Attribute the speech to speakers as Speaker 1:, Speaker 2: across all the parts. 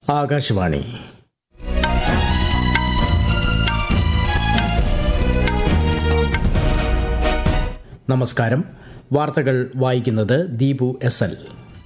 Speaker 1: ആകാശവാണി നമസ്കാരം വാർത്തകൾ വായിക്കുന്നത് ദീപു എസ് എൽ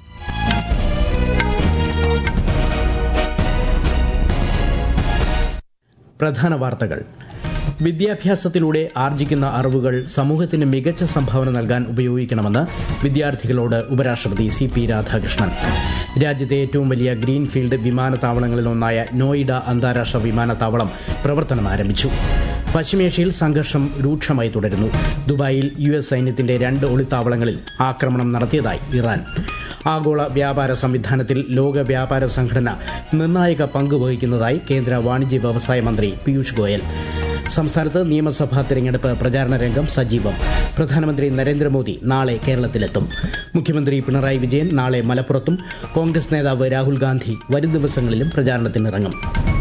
Speaker 1: പ്രധാന വാർത്തകൾ വിദ്യാഭ്യാസത്തിലൂടെ ആർജിക്കുന്ന അറിവുകൾ സമൂഹത്തിന് മികച്ച സംഭാവന നൽകാൻ ഉപയോഗിക്കണമെന്ന് വിദ്യാർത്ഥികളോട് ഉപരാഷ്ട്രപതി സി പി രാധാകൃഷ്ണൻ രാജ്യത്തെ ഏറ്റവും വലിയ ഗ്രീൻഫീൽഡ് വിമാനത്താവളങ്ങളിലൊന്നായ നോയിഡ അന്താരാഷ്ട്ര വിമാനത്താവളം പ്രവർത്തനം ആരംഭിച്ചു പശ്ചിമേഷ്യയിൽ സംഘർഷം രൂക്ഷമായി തുടരുന്നു ദുബായിൽ യു എസ് സൈന്യത്തിന്റെ രണ്ട് ഒളിത്താവളങ്ങളിൽ ആക്രമണം നടത്തിയതായി ഇറാൻ ആഗോള വ്യാപാര സംവിധാനത്തിൽ ലോക വ്യാപാര സംഘടന നിർണായക പങ്ക് വഹിക്കുന്നതായി കേന്ദ്ര വാണിജ്യ വ്യവസായ മന്ത്രി പീയൂഷ് ഗോയൽ സംസ്ഥാനത്ത് നിയമസഭാ തെരഞ്ഞെടുപ്പ് പ്രചാരണ രംഗം സജീവം പ്രധാനമന്ത്രി നരേന്ദ്രമോദി നാളെ കേരളത്തിലെത്തും മുഖ്യമന്ത്രി പിണറായി വിജയൻ നാളെ മലപ്പുറത്തും കോൺഗ്രസ് നേതാവ് രാഹുൽ ഗാന്ധി വരും ദിവസങ്ങളിലും പ്രചാരണത്തിനിറങ്ങും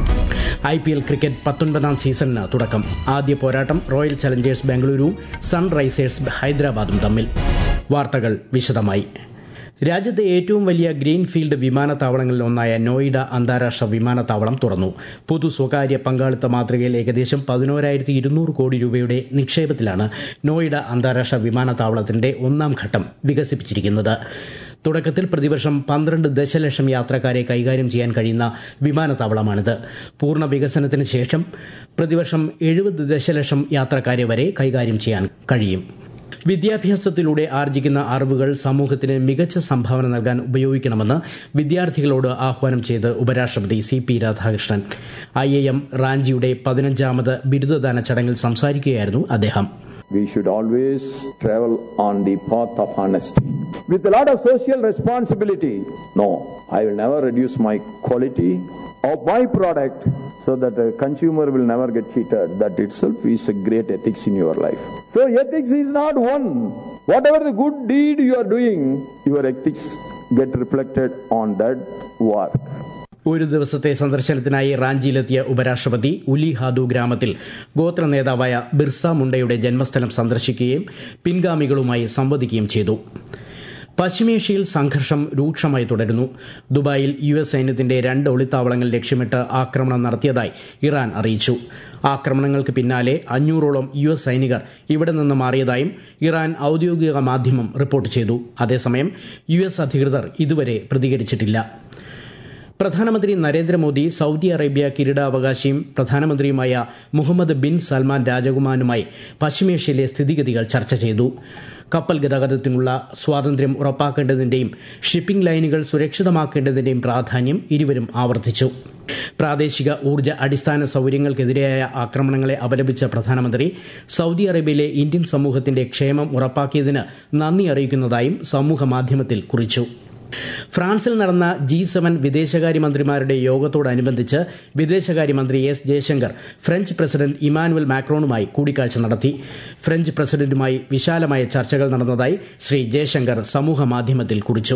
Speaker 1: ഐ പി എൽ ക്രിക്കറ്റ് പത്തൊൻപതാം സീസണിന് തുടക്കം ആദ്യ പോരാട്ടം റോയൽ ചലഞ്ചേഴ്സ് ബാംഗ്ലൂരുവും സൺറൈസേഴ്സ് ഹൈദരാബാദും തമ്മിൽ വാർത്തകൾ വിശദമായി രാജ്യത്തെ ഏറ്റവും വലിയ ഗ്രീൻഫീൽഡ് വിമാനത്താവളങ്ങളിൽ ഒന്നായ നോയിഡ അന്താരാഷ്ട്ര വിമാനത്താവളം തുറന്നു പൊതു സ്വകാര്യ പങ്കാളിത്ത മാതൃകയിൽ ഏകദേശം പതിനോരായിരത്തി ഇരുന്നൂറ് കോടി രൂപയുടെ നിക്ഷേപത്തിലാണ് നോയിഡ അന്താരാഷ്ട്ര വിമാനത്താവളത്തിന്റെ ഒന്നാം ഘട്ടം വികസിപ്പിച്ചിരിക്കുന്നത് തുടക്കത്തിൽ പ്രതിവർഷം പന്ത്രണ്ട് ദശലക്ഷം യാത്രക്കാരെ കൈകാര്യം ചെയ്യാൻ കഴിയുന്ന വിമാനത്താവളമാണിത് പൂർണ്ണ വികസനത്തിന് ശേഷം പ്രതിവർഷം എഴുപത് ദശലക്ഷം യാത്രക്കാരെ വരെ കൈകാര്യം ചെയ്യാൻ കഴിയും വിദ്യാഭ്യാസത്തിലൂടെ ആർജിക്കുന്ന അറിവുകൾ സമൂഹത്തിന് മികച്ച സംഭാവന നൽകാൻ ഉപയോഗിക്കണമെന്ന് വിദ്യാർത്ഥികളോട് ആഹ്വാനം ചെയ്ത് ഉപരാഷ്ട്രപതി C P Radhakrishnan I I M റാഞ്ചിയുടെ പതിനഞ്ചാമത് ബിരുദദാന ചടങ്ങിൽ സംസാരിക്കുകയായിരുന്നു അദ്ദേഹം
Speaker 2: We should always travel on the path of honesty with a lot of social responsibility. No, I will never reduce my quality of my product so that the consumer will never get cheated. That itself is a great ethics in your life. So, ethics is not one. Whatever the good deed you are doing, your ethics get reflected on that work.
Speaker 1: ഒരു ദിവസത്തെ സന്ദർശനത്തിനായി റാഞ്ചിയിലെത്തിയ ഉപരാഷ്ട്രപതി ഉലിഹാദു ഗ്രാമത്തിൽ ഗോത്ര നേതാവായ ബിർസ മുണ്ടയുടെ ജന്മസ്ഥലം സന്ദർശിക്കുകയും പിൻഗാമികളുമായി സംവദിക്കുകയും ചെയ്തു പശ്ചിമേഷ്യയിൽ സംഘർഷം രൂക്ഷമായി തുടരുന്നു ദുബായിൽ യു എസ് സൈന്യത്തിന്റെ രണ്ട് ഒളിത്താവളങ്ങൾ ലക്ഷ്യമിട്ട് ആക്രമണം നടത്തിയതായി ഇറാൻ അറിയിച്ചു ആക്രമണങ്ങൾക്ക് പിന്നാലെ അഞ്ഞൂറോളം യു എസ് സൈനികർ ഇവിടെ നിന്ന് മാറിയതായും ഇറാൻ ഔദ്യോഗിക മാധ്യമം റിപ്പോർട്ട് ചെയ്തു അതേസമയം യു എസ് അധികൃതർ ഇതുവരെ പ്രതികരിച്ചിട്ടില്ല പ്രധാനമന്ത്രി Narendra Modi Saudi Arabia കിരീടാവകാശിയും പ്രധാനമന്ത്രിയുമായ Muhammad bin Salman രാജകുമാരനുമായി പശ്ചിമേഷ്യയിലെ സ്ഥിതിഗതികൾ ചർച്ച ചെയ്തു കപ്പൽ ഗതാഗതത്തിനുള്ള സ്വാതന്ത്ര്യം ഉറപ്പാക്കേണ്ടതിന്റെയും ഷിപ്പിംഗ് ലൈനുകൾ സുരക്ഷിതമാക്കേണ്ടതിന്റെയും പ്രാധാന്യം ഇരുവരും ആവർത്തിച്ചു പ്രാദേശിക ഊർജ്ജ അടിസ്ഥാന സൌകര്യങ്ങൾക്കെതിരെയായ ആക്രമണങ്ങളെ അപലപിച്ച പ്രധാനമന്ത്രി സൌദി അറേബ്യയിലെ ഇന്ത്യൻ സമൂഹത്തിന്റെ ക്ഷേമം ഉറപ്പാക്കിയതിന് നന്ദി അറിയിക്കുന്നതായും സമൂഹമാധ്യമത്തിൽ കുറിച്ചു ഫ്രാൻസിൽ നടന്ന ജി സെവൻ വിദേശകാര്യമന്ത്രിമാരുടെ യോഗത്തോടനുബന്ധിച്ച് വിദേശകാര്യമന്ത്രി S Jaishankar French president Emmanuel മാക്രോണുമായി കൂടിക്കാഴ്ച നടത്തി ഫ്രഞ്ച് പ്രസിഡന്റുമായി വിശാലമായ ചർച്ചകൾ നടന്നതായി ശ്രീ ജയശങ്കർ സമൂഹമാധ്യമത്തിൽ കുറിച്ചു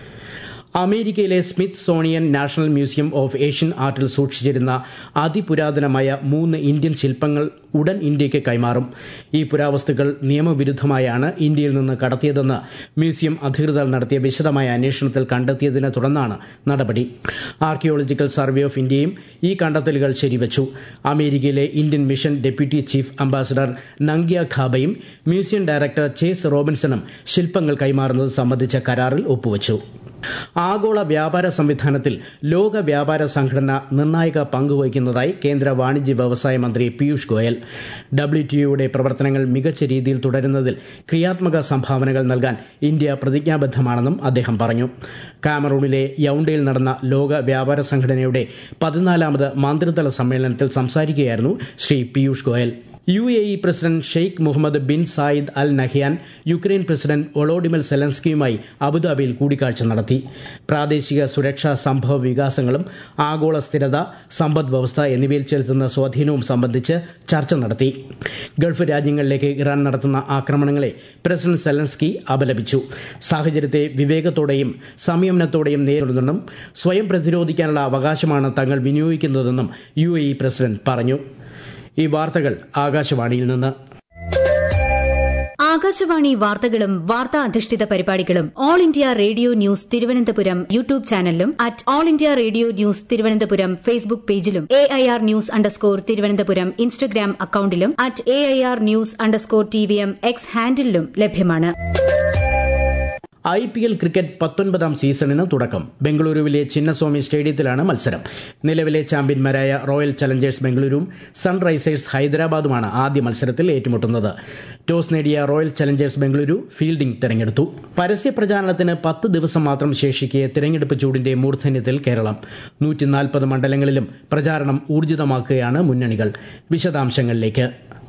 Speaker 1: അമേരിക്കയിലെ Smithsonian national museum of Asian ആർട്ടിൽ സൂക്ഷിച്ചിരുന്ന അതിപുരാതനമായ മൂന്ന് ഇന്ത്യൻ ശില്പങ്ങൾ ഉടൻ ഇന്ത്യയ്ക്ക് കൈമാറും ഈ പുരാവസ്തുക്കൾ നിയമവിരുദ്ധമായാണ് ഇന്ത്യയിൽ നിന്ന് കടത്തിയതെന്ന് മ്യൂസിയം അധികൃതർ നടത്തിയ വിശദമായ അന്വേഷണത്തിൽ കണ്ടെത്തിയതിനെ തുടർന്നാണ് നടപടി ആർക്കിയോളജിക്കൽ സർവേ ഓഫ് ഇന്ത്യയും ഈ കണ്ടെത്തലുകൾ ശരിവച്ചു അമേരിക്കയിലെ Indian mission deputy chief ambassador Nangya ഖാബയും മ്യൂസിയം ഡയറക്ടർ ചേസ് റോബിൻസണും ശില്പങ്ങൾ കൈമാറുന്നത് സംബന്ധിച്ച കരാറിൽ ഒപ്പുവച്ചു ആഗോള വ്യാപാര സംവിധാനത്തിൽ ലോക വ്യാപാര സംഘടന നിർണായക പങ്കുവഹിക്കുന്നതായി കേന്ദ്ര വാണിജ്യ വ്യവസായ മന്ത്രി പീയൂഷ് ഗോയൽ ഡബ്ല്യുടിഒയുടെ പ്രവർത്തനങ്ങൾ മികച്ച രീതിയിൽ തുടരുന്നതിൽ ക്രിയാത്മക സംഭാവനകൾ നൽകാൻ ഇന്ത്യ പ്രതിജ്ഞാബദ്ധമാണെന്നും അദ്ദേഹം പറഞ്ഞു കാമറൂണിലെ യൌണ്ടയിൽ നടന്ന ലോക വ്യാപാര സംഘടനയുടെ പതിനാലാമത് മന്ത്രിതല സമ്മേളനത്തിൽ സംസാരിക്കുകയായിരുന്നു Shri Piyush Goyal U A E president Sheikh Mohammed bin Zayed Al Nahyan Ukraine president Volodymyr സെലൻസ്കിയുമായി അബുദാബിയിൽ കൂടിക്കാഴ്ച നടത്തി പ്രാദേശിക സുരക്ഷാ സംഭവ വികാസങ്ങളും ആഗോള സ്ഥിരത സമ്പദ് വ്യവസ്ഥ എന്നിവയിൽ ചെലുത്തുന്ന സ്വാധീനവും സംബന്ധിച്ച് ചർച്ച നടത്തി ഗൾഫ് രാജ്യങ്ങളിലേക്ക് ഇറാൻ നടത്തുന്ന ആക്രമണങ്ങളെ പ്രസിഡന്റ് സെലൻസ്കി അപലപിച്ചു സാഹചര്യത്തെ വിവേകത്തോടെയും സംയമനത്തോടെയും നേരിടുന്നെന്നും സ്വയം പ്രതിരോധിക്കാനുള്ള അവകാശമാണ് തങ്ങൾ വിനിയോഗിക്കുന്നതെന്നും യു എ ഇ പ്രസിഡന്റ് പറഞ്ഞു ഈ വാർത്തകൾ ആകാശവാണിയിൽ നിന്ന്
Speaker 3: ആകാശവാണി വാർത്തകളും വാർത്താ അധിഷ്ഠിത പരിപാടികളും all India radio news Thiruvananthapuram YouTube ചാനലിലും at all India radio news Thiruvananthapuram Facebook പേജിലും A I R news underscore Thiruvananthapuram Instagram അക്കൌണ്ടിലും at A I R news underscore T V M X ഹാൻഡിലും ലഭ്യമാണ്
Speaker 1: ഐ പി എൽ ക്രിക്കറ്റ് പത്തൊൻപതാം സീസണിന് തുടക്കം ബംഗളൂരുവിലെ ചിന്നസ്വാമി സ്റ്റേഡിയത്തിലാണ് മത്സരം നിലവിലെ ചാമ്പ്യന്മാരായ റോയൽ ചലഞ്ചേഴ്സ് ബംഗളൂരുവും സൺറൈസേഴ്സ് ഹൈദരാബാദുമാണ് ആദ്യ മത്സരത്തിൽ ഏറ്റുമുട്ടുന്നത് ടോസ് നേടിയ റോയൽ ചലഞ്ചേഴ്സ് ബംഗളൂരു ഫീൽഡിംഗ് തെരഞ്ഞെടുത്തു പരസ്യ പ്രചാരണത്തിന് പത്ത് ദിവസം മാത്രം ശേഷിക്കെ തെരഞ്ഞെടുപ്പ് ചൂടിന്റെ മൂർധന്യത്തിൽ കേരളം നൂറ്റിനാൽപ്പത് മണ്ഡലങ്ങളിലും പ്രചാരണം ഊർജിതമാക്കുകയാണ് മുന്നണികൾ വിശദാംശങ്ങളിലേക്ക്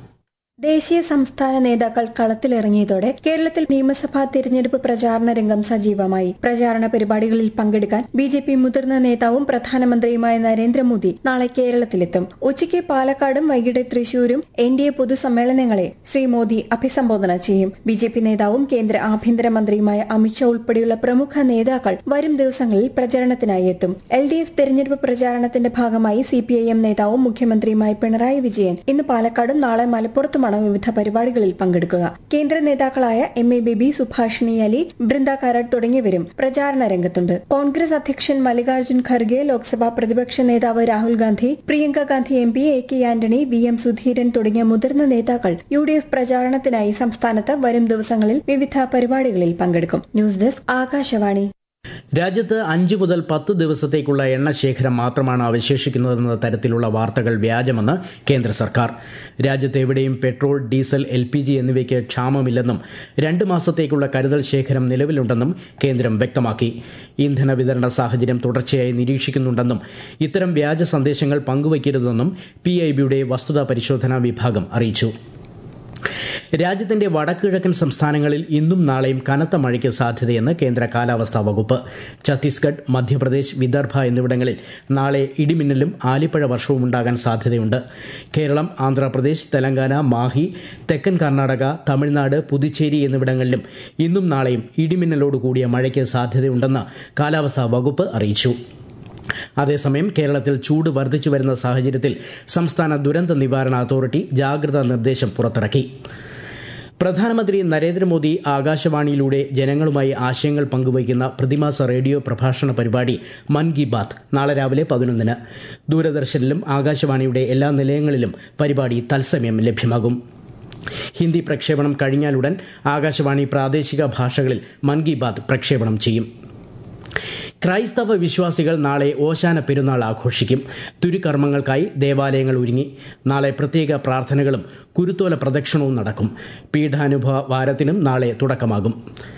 Speaker 4: ദേശീയ സംസ്ഥാന നേതാക്കൾ കളത്തിലിറങ്ങിയതോടെ കേരളത്തിൽ നിയമസഭാ തിരഞ്ഞെടുപ്പ് പ്രചാരണ രംഗം സജീവമായി പ്രചാരണ പരിപാടികളിൽ പങ്കെടുക്കാൻ ബി ജെ പി മുതിർന്ന നേതാവും പ്രധാനമന്ത്രിയുമായ നരേന്ദ്രമോദി നാളെ കേരളത്തിലെത്തും ഉച്ചയ്ക്ക് പാലക്കാടും വൈകിട്ട് തൃശൂരും എൻ ഡി എ പൊതുസമ്മേളനങ്ങളെ ശ്രീ മോദി അഭിസംബോധന ചെയ്യും ബി ജെ പി നേതാവും കേന്ദ്ര ആഭ്യന്തരമന്ത്രിയുമായ അമിത്ഷാ ഉൾപ്പെടെയുള്ള പ്രമുഖ നേതാക്കൾ വരും ദിവസങ്ങളിൽ പ്രചരണത്തിനായി എത്തും എൽ ഡി എഫ് തെരഞ്ഞെടുപ്പ് പ്രചാരണത്തിന്റെ ഭാഗമായി സി പി ഐ എം നേതാവും മുഖ്യമന്ത്രിയുമായ പിണറായി വിജയൻ ഇന്ന് പാലക്കാടും നാളെ മലപ്പുറത്തുമാണ് വിവിധ പരിപാടികളിൽ പങ്കെടുക്കുക കേന്ദ്ര നേതാക്കളായ എം എ ബേബി സുഭാഷിണി അലി ബൃന്ദ കാരാട്ട് തുടങ്ങിയവരും പ്രചാരണ രംഗത്തുണ്ട് കോൺഗ്രസ് അധ്യക്ഷൻ മല്ലികാർജ്ജുൻ ഖർഗെ ലോക്സഭാ പ്രതിപക്ഷ നേതാവ് Rahul Gandhi Priyanka Gandhi M P A K Antony V M Sudheeran തുടങ്ങിയ മുതിർന്ന നേതാക്കൾ യു ഡി എഫ് പ്രചാരണത്തിനായി സംസ്ഥാനത്ത് വരും ദിവസങ്ങളിൽ വിവിധ പരിപാടികളിൽ പങ്കെടുക്കും ന്യൂസ് ഡെസ്ക് ആകാശവാണി
Speaker 1: രാജ്യത്ത് അഞ്ചു മുതൽ പത്ത് ദിവസത്തേക്കുള്ള എണ്ണ ശേഖരം മാത്രമാണ് അവശേഷിക്കുന്നതെന്ന തരത്തിലുള്ള വാർത്തകൾ വ്യാജമെന്ന് കേന്ദ്ര സർക്കാർ രാജ്യത്ത് എവിടെയും petrol diesel L P G എന്നിവയ്ക്ക് ക്ഷാമമില്ലെന്നും രണ്ട് മാസത്തേക്കുള്ള കരുതൽ ശേഖരം നിലവിലുണ്ടെന്നും കേന്ദ്രം വ്യക്തമാക്കി ഇന്ധന വിതരണ സാഹചര്യം തുടർച്ചയായി നിരീക്ഷിക്കുന്നുണ്ടെന്നും ഇത്തരം വ്യാജ സന്ദേശങ്ങൾ പങ്കുവയ്ക്കരുതെന്നും പി ഐ ബിയുടെ വസ്തുതാ പരിശോധനാ വിഭാഗം അറിയിച്ചു രാജ്യത്തിന്റെ വടക്കുകിഴക്കൻ സംസ്ഥാനങ്ങളിൽ ഇന്നും നാളെയും കനത്ത മഴയ്ക്ക് സാധ്യതയെന്ന് കേന്ദ്ര കാലാവസ്ഥാ വകുപ്പ് ഛത്തീസ്ഗഡ് മധ്യപ്രദേശ് വിദർഭ എന്നിവിടങ്ങളിൽ നാളെ ഇടിമിന്നലും ആലിപ്പഴ വർഷവും ഉണ്ടാകാൻ സാധ്യതയുണ്ട് കേരളം ആന്ധ്രാപ്രദേശ് തെലങ്കാന മാഹി തെക്കൻ കർണാടക തമിഴ്നാട് പുതുച്ചേരി എന്നിവിടങ്ങളിലും ഇന്നും നാളെയും ഇടിമിന്നലോടുകൂടിയ മഴയ്ക്ക് സാധ്യതയുണ്ടെന്ന് കാലാവസ്ഥാ വകുപ്പ് അറിയിച്ചു അതേസമയം കേരളത്തിൽ ചൂട് വർദ്ധിച്ചു വരുന്ന സാഹചര്യത്തിൽ സംസ്ഥാന ദുരന്ത നിവാരണ അതോറിറ്റി ജാഗ്രതാ നിർദ്ദേശം പുറത്തിറക്കി പ്രധാനമന്ത്രി നരേന്ദ്രമോദി ആകാശവാണിയിലൂടെ ജനങ്ങളുമായി ആശയങ്ങൾ പങ്കുവയ്ക്കുന്ന പ്രതിമാസ റേഡിയോ പ്രഭാഷണ പരിപാടി മൻ കി ബാത്ത് നാളെ രാവിലെ പതിനൊന്നിന് ദൂരദർശനിലും ആകാശവാണിയുടെ എല്ലാ നിലയങ്ങളിലും പരിപാടി തത്സമയം ലഭ്യമാകും ഹിന്ദി പ്രക്ഷേപണം കഴിഞ്ഞാലുടൻ ആകാശവാണി പ്രാദേശിക ഭാഷകളിൽ മൻ കി ബാത്ത് പ്രക്ഷേപണം ചെയ്യും ക്രൈസ്തവ വിശ്വാസികൾ നാളെ ഓശാന പെരുന്നാൾ ആഘോഷിക്കും തുരുക്കർമ്മങ്ങൾക്കായി ദേവാലയങ്ങൾ ഒരുങ്ങി നാളെ പ്രത്യേക പ്രാർത്ഥനകളും കുരുത്തോല പ്രദക്ഷിണവും നടക്കും പീഠാനുഭവ വാരത്തിനും നാളെ തുടക്കമാകും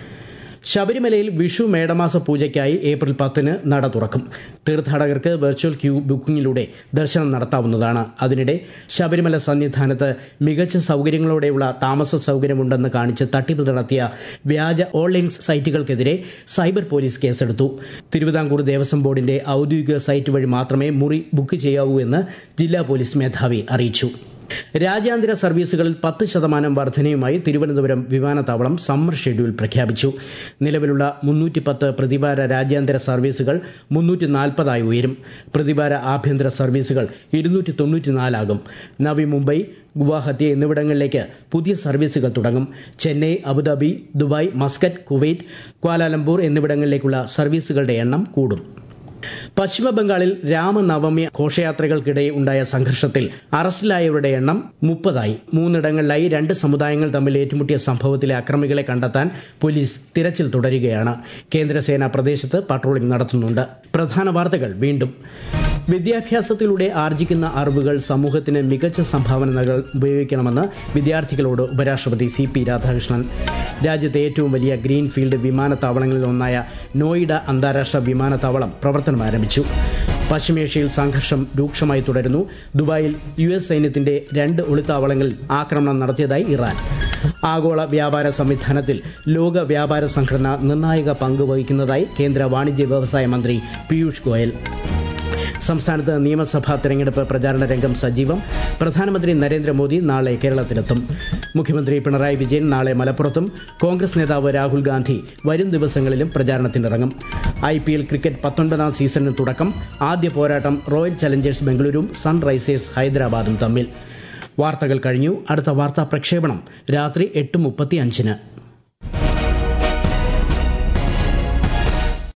Speaker 1: ശബരിമലയിൽ വിഷു മേടമാസ പൂജയ്ക്കായി ഏപ്രിൽ പത്തിന് നട തുറക്കും തീർത്ഥാടകർക്ക് വെർച്വൽ ക്യൂ ബുക്കിംഗിലൂടെ ദർശനം നടത്താവുന്നതാണ് അതിനിടെ ശബരിമല സന്നിധാനത്ത് മികച്ച സൌകര്യങ്ങളോടെയുള്ള താമസ സൌകര്യമുണ്ടെന്ന് കാണിച്ച് തട്ടിപ്പ് നടത്തിയ വ്യാജ ഓൺലൈൻ സൈറ്റുകൾക്കെതിരെ സൈബർ പോലീസ് കേസെടുത്തു തിരുവിതാംകൂർ ദേവസ്വം ബോർഡിന്റെ ഔദ്യോഗിക സൈറ്റ് വഴി മാത്രമേ മുറി ബുക്ക് ചെയ്യാവൂ എന്ന് ജില്ലാ പോലീസ് മേധാവി അറിയിച്ചു രാജ്യാന്തര സർവീസുകളിൽ പത്ത് ശതമാനം വർധനയുമായി തിരുവനന്തപുരം വിമാനത്താവളം സമ്മർ ഷെഡ്യൂൾ പ്രഖ്യാപിച്ചു നിലവിലുള്ള മുന്നൂറ്റി പത്ത് പ്രതിവാര രാജ്യാന്തര സർവീസുകൾ മുന്നൂറ്റി നാൽപ്പതായി ഉയരും പ്രതിവാര ആഭ്യന്തര സർവീസുകൾ ഇരുന്നൂറ്റി തൊണ്ണൂറ്റിനാലാകും നവി മുംബൈ ഗുവാഹത്തി എന്നിവിടങ്ങളിലേക്ക് പുതിയ സർവീസുകൾ തുടങ്ങും Chennai Abu Dhabi Dubai Muscat Kuwait Kuala Lumpur എന്നിവിടങ്ങളിലേക്കുള്ള സർവീസുകളുടെ എണ്ണം കൂടും പശ്ചിമബംഗാളിൽ രാമനവമി ഘോഷയാത്രകൾക്കിടെ ഉണ്ടായ സംഘർഷത്തിൽ അറസ്റ്റിലായവരുടെ എണ്ണം മുപ്പതായി മൂന്നിടങ്ങളിലായി രണ്ട് സമുദായങ്ങൾ തമ്മിൽ ഏറ്റുമുട്ടിയ സംഭവത്തിലെ അക്രമികളെ കണ്ടെത്താൻ പോലീസ് തിരച്ചിൽ തുടരുകയാണ് കേന്ദ്രസേന പ്രദേശത്ത് പട്രോളിംഗ് നടത്തുന്നുണ്ട് പ്രധാന വാർത്തകൾ വീണ്ടും വിദ്യാഭ്യാസത്തിലൂടെ ആർജിക്കുന്ന അറിവുകൾ സമൂഹത്തിന് മികച്ച സംഭാവനകൾ ഉപയോഗിക്കണമെന്ന് വിദ്യാർത്ഥികളോട് ഉപരാഷ്ട്രപതി സി പി രാധാകൃഷ്ണൻ രാജ്യത്തെ ഏറ്റവും വലിയ ഗ്രീൻഫീൽഡ് വിമാനത്താവളങ്ങളിൽ ഒന്നായ നോയിഡ അന്താരാഷ്ട്ര വിമാനത്താവളം പ്രവർത്തനം ആരംഭിച്ചു പശ്ചിമേഷ്യയിൽ സംഘർഷം രൂക്ഷമായി തുടരുന്നു ദുബായിൽ യു എസ് സൈന്യത്തിന്റെ രണ്ട് ഒളിത്താവളങ്ങളിൽ ആക്രമണം നടത്തിയതായി ഇറാൻ ആഗോള വ്യാപാര സംവിധാനത്തിൽ ലോക വ്യാപാര സംഘടന നിർണായക പങ്ക് വഹിക്കുന്നതായി കേന്ദ്ര വാണിജ്യ വ്യവസായ മന്ത്രി പീയൂഷ് ഗോയൽ സംസ്ഥാനത്ത് നിയമസഭാ തെരഞ്ഞെടുപ്പ് പ്രചാരണ രംഗം സജീവം പ്രധാനമന്ത്രി നരേന്ദ്രമോദി നാളെ കേരളത്തിലെത്തും മുഖ്യമന്ത്രി പിണറായി വിജയൻ നാളെ മലപ്പുറത്തും കോൺഗ്രസ് നേതാവ് രാഹുൽ ഗാന്ധി വരും ദിവസങ്ങളിലും പ്രചാരണത്തിനിറങ്ങും ഐ പി എൽ ക്രിക്കറ്റ് പത്തൊൻപതാം സീസണിന് തുടക്കം ആദ്യ പോരാട്ടം റോയൽ ചലഞ്ചേഴ്സ് ബംഗളൂരുവും സൺറൈസേഴ്സ് ഹൈദരാബാദും തമ്മിൽ വാർത്തകൾ കഴിഞ്ഞു അടുത്ത വാർത്താ പ്രക്ഷേപണം രാത്രി എട്ട് മുപ്പത്തി അഞ്ചിന്